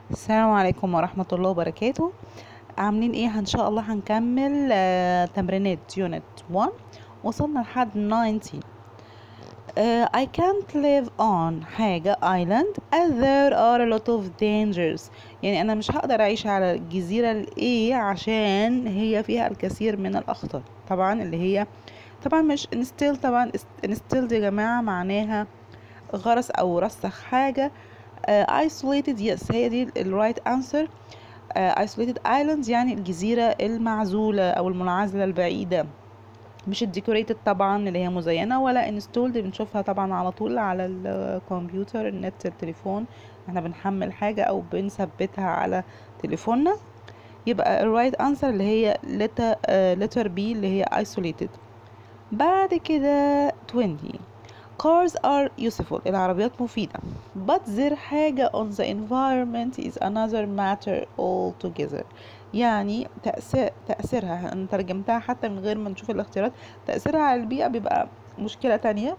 السلام عليكم ورحمة الله وبركاته عاملين ايه ان شاء الله هنكمل آه تمرينات يونت 1 وصلنا لحد 19 آه I can't live on حاجة island as there are a lot of dangers يعني انا مش هقدر اعيش على الجزيرة الايه عشان هي فيها الكثير من الاخطار طبعا اللي هي طبعا مش instill طبعا instilled يا جماعة معناها غرس او رسخ حاجة uh, isolated yes هي دي ال right answer uh, isolated islands يعني الجزيرة المعزولة أو المنعزلة البعيدة مش الديكوريتد طبعا اللي هي مزينة ولا انستولد بنشوفها طبعا على طول على الكمبيوتر النت التليفون احنا بنحمل حاجة أو بنثبتها على تليفوننا يبقى ال right answer اللي هي letter, uh, letter B اللي هي isolated بعد كده 20 cars are useful العربيات مفيدة but their حاجة on the environment is another matter altogether يعني تأثير تأثيرها أنا ترجمتها حتى من غير ما نشوف الاختيارات تأثيرها على البيئة بيبقى مشكلة تانية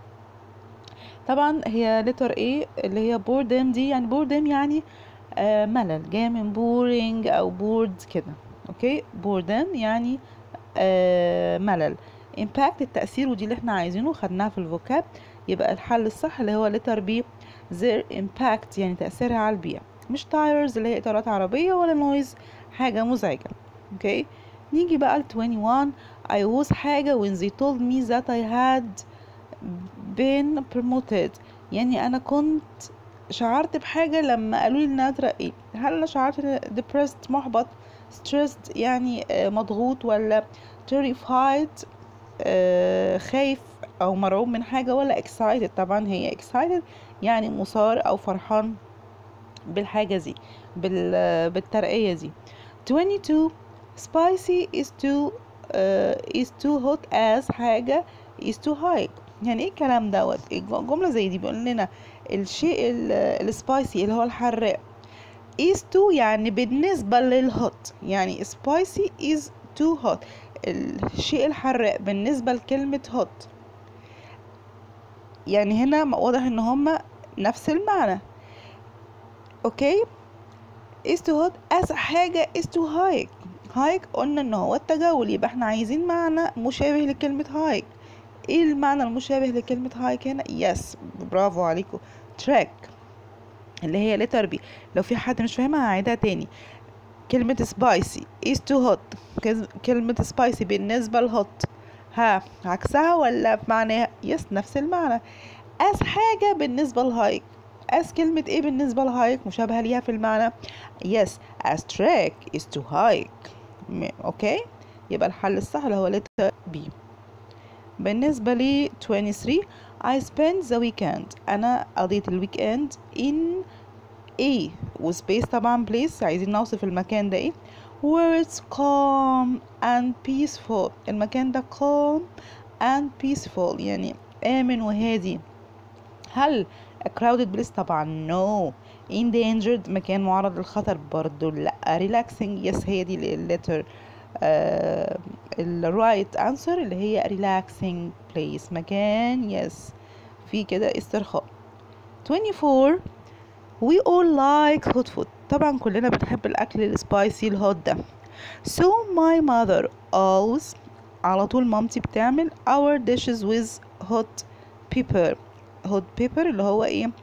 طبعا هي letter A اللي هي boredom دي يعني boredom يعني آه ملل جاية من boring أو bored كده اوكي boredom يعني آه ملل impact التأثير ودي اللي احنا عايزينه خدناها في الفوكاب يبقى الحل الصح اللي هو letter B their impact يعني تأثيرها على البيئة مش tires اللي هي إطارات عربية ولا noise حاجة مزعجة اوكي نيجي بقى ل 21 I was حاجة when they told me that I had been promoted يعني أنا كنت شعرت بحاجة لما قالوا لي إن أنا اترقيت هل أنا شعرت depressed محبط stressed يعني مضغوط ولا terrified آه خايف او مرعوب من حاجة ولا excited طبعا هي excited يعني مثار او فرحان بالحاجة دي بال بالترقية دي 22 spicy is too uh, is too hot as حاجة is too high يعني ايه الكلام دوت جملة زي دي بيقول لنا الشيء السبايسي اللي هو الحراق is too يعني بالنسبة للهوت يعني spicy is too hot الشيء الحراق بالنسبة لكلمة hot يعني هنا واضح ان هما نفس المعنى اوكي is too hot as حاجة is too high high قلنا ان هو التجول يبقى احنا عايزين معنى مشابه لكلمة high ايه المعنى المشابه لكلمة high هنا يس برافو عليكم track اللي هي letter B لو في حد مش فاهمها هعيدها تاني كلمة spicy is too hot كلمة spicy بالنسبة لهوت ها عكسها ولا بمعنى يس نفس المعنى as حاجة بالنسبة لهايك as كلمة ايه بالنسبة لهايك مشابهة ليها في المعنى yes as track is to hike اوكي يبقى الحل الصح اللي هو letter B بالنسبة لي 23 I spent the weekend أنا قضيت الويك اند in A وسبيس طبعا place عايزين نوصف المكان ده ايه where it's calm and peaceful المكان ده calm and peaceful يعني آمن وهادي هل a crowded place طبعا no endangered مكان معرض للخطر برضو لا relaxing yes هي دي الليتر uh, الرايت answer اللي هي relaxing place مكان yes في كده استرخاء 24 we all like hot food طبعا كلنا بنحب الاكل السبايسي الهوت ده so my mother always على طول مامتي بتعمل our dishes with hot pepper hot pepper اللي هو ايه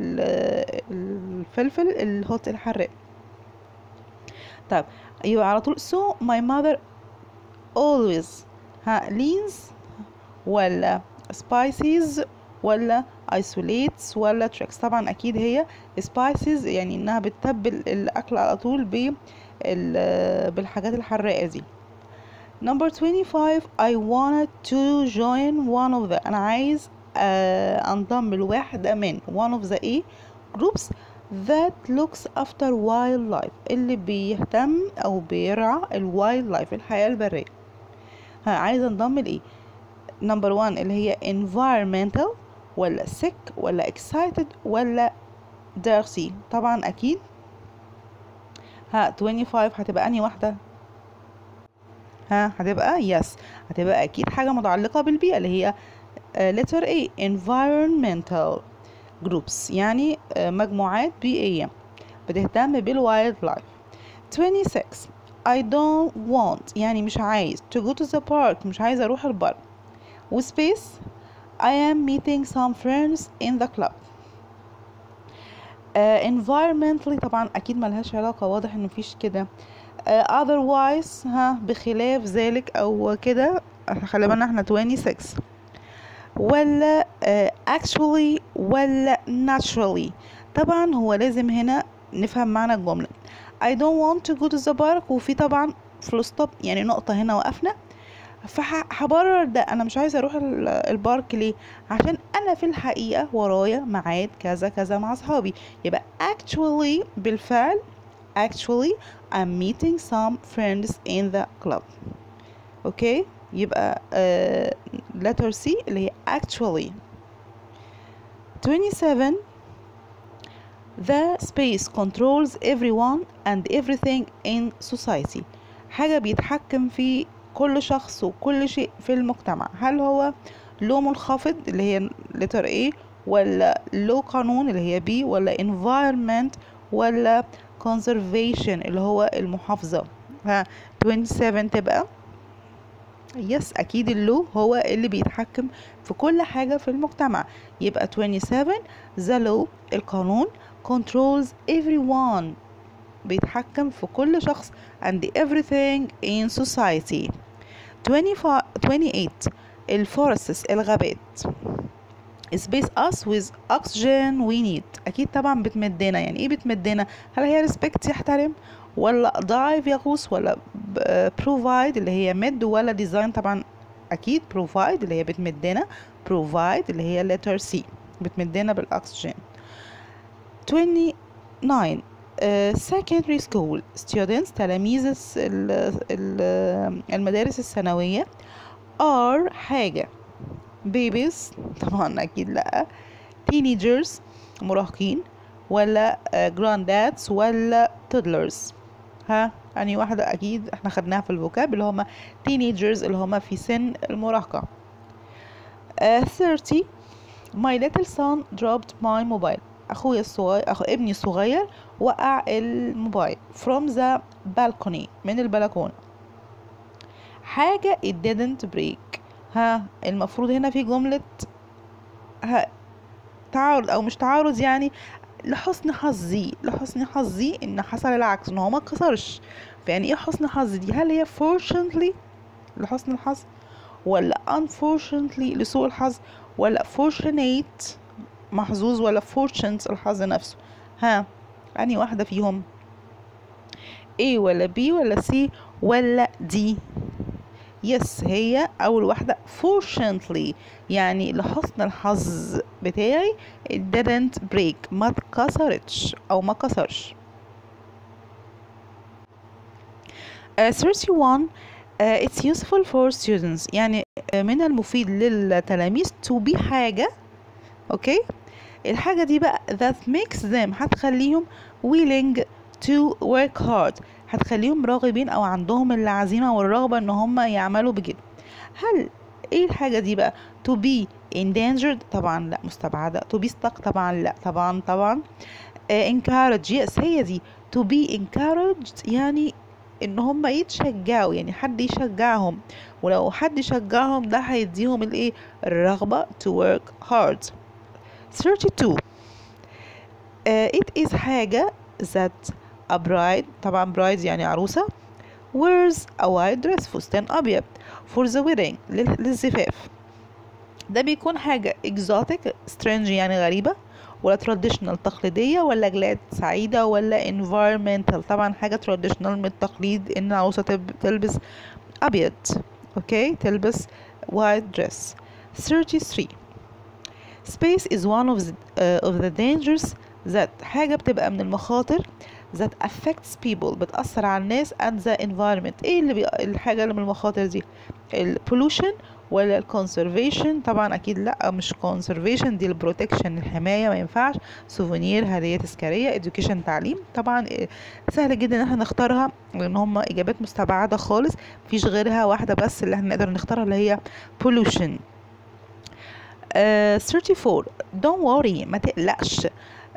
الفلفل الهوت الحراق طيب يبقى على طول so my mother always ها leans ولا spices ولا isolates ولا tricks طبعا اكيد هي spices يعني انها بتتبل الاكل على طول ب بالحاجات الحراقه دي number 25 I wanted to join one of the انا عايز uh, انضم لواحدة من one of the A groups that looks after wildlife اللي بيهتم او بيرعى الوايلد لايف الحياة البرية ها عايز انضم لايه number one اللي هي environmental ولا sick ولا excited ولا dirty طبعا اكيد ها 25 هتبقى انهي واحده ها هتبقى يس هتبقى اكيد حاجه متعلقه بالبيئه اللي هي uh, letter A environmental groups يعني uh, مجموعات بيئيه بتهتم بالوايلد لايف 26 I don't want يعني مش عايز to go to the park مش عايز اروح البر وسبيس I am meeting some friends in the club uh, environmentally طبعا اكيد ملهاش علاقة واضح ان مفيش كده uh, otherwise ها بخلاف ذلك او كده خلي بالنا احنا 26 ولا uh, actually ولا naturally طبعا هو لازم هنا نفهم معنى الجملة I don't want to go to the park وفي طبعا فول ستوب يعني نقطة هنا وقفنا فهبرر ده انا مش عايزه اروح البارك ليه عشان انا في الحقيقه ورايا ميعاد كذا كذا مع اصحابي يبقى actually بالفعل actually I'm meeting some friends in the club اوكي okay? يبقى uh, letter C اللي هي actually 27 The space controls everyone and everything in society حاجة بيتحكم في كل شخص وكل شيء في المجتمع هل هو له منخفض اللي هي letter A ولا له قانون اللي هي B ولا environment ولا conservation اللي هو المحافظة ها 27 تبقى يس اكيد اللو هو اللي بيتحكم في كل حاجة في المجتمع يبقى 27 the law القانون controls everyone بيتحكم في كل شخص and everything in society 25 28 الفورستس الغابات space us with oxygen we need أكيد طبعا بتمدنا يعني إيه بتمدنا هل هي respect يحترم ولا dive يغوص ولا provide اللي هي مد ولا design طبعا أكيد provide اللي هي بتمدنا provide اللي هي letter C بتمدنا بالأكسجين 29 uh, secondary school students تلاميذ ال ال المدارس الثانوية are حاجة babies طبعا أكيد لأ teenagers مراهقين ولا uh, granddads ولا toddlers ها يعني واحدة أكيد احنا خدناها في الفوكاب اللي هما teenagers اللي هما في سن المراهقة uh, 30 my little son dropped my mobile اخويا الصغير اخو ابني الصغير وقع الموبايل from the balcony من البلكونة حاجة it didn't break ها المفروض هنا في جملة ها تعارض او مش تعارض يعني لحسن حظي لحسن حظي ان حصل العكس ان هو ما اتكسرش فيعني ايه حسن حظ دي هل هي fortunately لحسن الحظ ولا unfortunately لسوء الحظ ولا fortunate محظوظ ولا fortunate الحظ نفسه ها أنهي واحدة فيهم A ولا B ولا C ولا D يس هي أول واحدة fortunately يعني لحسن الحظ بتاعي it didn't break ما اتكسرتش أو ما كسرش uh, 31 uh, it's useful for students يعني uh, من المفيد للتلاميذ to be حاجة اوكي الحاجة دي بقى that makes them هتخليهم willing to work hard هتخليهم راغبين او عندهم العزيمة والرغبة ان هم يعملوا بجد هل ايه الحاجة دي بقى to be endangered طبعا لا مستبعدة to be stuck طبعا لا طبعا طبعا uh, encourage yes هي دي to be encouraged يعني ان هم يتشجعوا يعني حد يشجعهم ولو حد يشجعهم ده هيديهم الايه الرغبة to work hard 32 uh, it is حاجة that a bride طبعا bride يعني عروسة wears a white dress فستان أبيض for the wedding للزفاف ده بيكون حاجة exotic strange يعني غريبة ولا traditional تقليدية ولا جلاد سعيدة ولا environmental طبعا حاجة traditional من التقليد إن العروسة تلبس أبيض أوكي تلبس white dress 33 space is one of the, uh, of the dangers that حاجة بتبقى من المخاطر that affects people بتأثر على الناس and the environment ايه اللي بي... الحاجة اللي من المخاطر دي ال pollution ولا ال conservation طبعا اكيد لا مش conservation دي ال protection الحماية ما ينفعش سوفونير هدية تذكارية education تعليم طبعا سهل جدا ان احنا نختارها لان هم اجابات مستبعدة خالص مفيش غيرها واحدة بس اللي احنا نقدر نختارها اللي هي pollution Uh, 34 don't worry ما تقلقش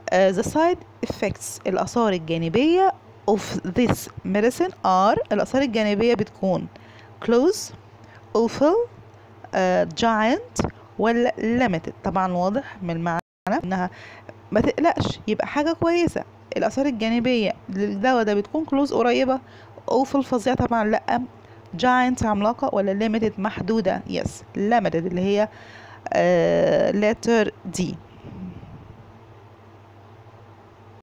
uh, the side effects الآثار الجانبية of this medicine are الآثار الجانبية بتكون close awful uh, giant ولا limited طبعا واضح من المعنى انها ما تقلقش يبقى حاجة كويسة الآثار الجانبية للدواء ده بتكون close قريبة awful فظيعة طبعا لأ giant عملاقة ولا limited محدودة yes limited اللي هي uh, letter D